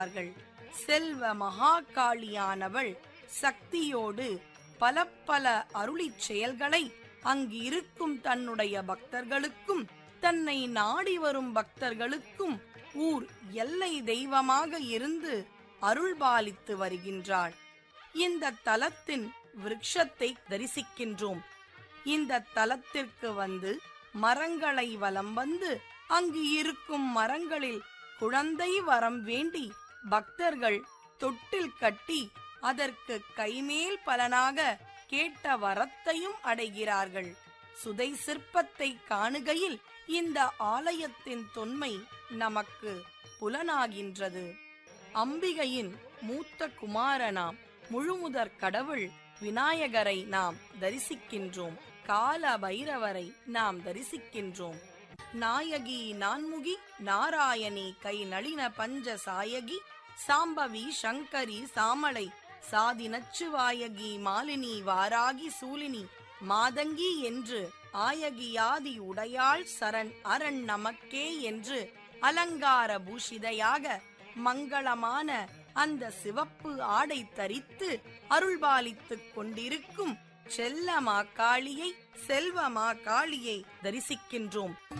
வருகிறார்கள் செல்வ மகாகாளியானவள் சக்தியோடு பல பல அருளிச் செயல்களை அங்கு இருக்கும் தன்னுடைய பக்தர்களுக்கும் தன்னை நாடி வரும் பக்தர்களுக்கும் ஊர் எல்லை தெய்வமாக இருந்து அருள்பாலித்து வருகின்றாள் இந்த தலத்தின் விருட்சத்தை தரிசிக்கின்றோம் இந்த தலத்திற்கு வந்து மரங்களை வலம் வந்து அங்கு இருக்கும் மரங்களில் குழந்தை வரம் வேண்டி பக்தர்கள் தொட்டில் கட்டி அதற்கு கைமேல் பலனாக கேட்ட வரத்தையும் அடைகிறார்கள் சுதை சிற்பத்தை காணுகையில் இந்த ஆலயத்தின் தொன்மை நமக்கு புலனாகின்றது அம்பிகையின் மூத்த குமாரனாம் முழுமுதற் கடவுள் விநாயகரை நாம் தரிசிக்கின்றோம் கால பைரவரை நாம் தரிசிக்கின்றோம் நாயகி நான்முகி நாராயணி கை நளின பஞ்ச சாயகி சாம்பவி சங்கரி சாமளை சாதி நச்சுவாயகி மாலினி வாராகி சூலினி மாதங்கி என்று ஆயகியாதி உடையாள் சரண் அரண் நமக்கே என்று அலங்கார பூஷிதையாக மங்களமான அந்த சிவப்பு ஆடை தரித்து அருள்பாலித்துக் கொண்டிருக்கும் செல்லமா காளியை செல்வமா காளியை தரிசிக்கின்றோம்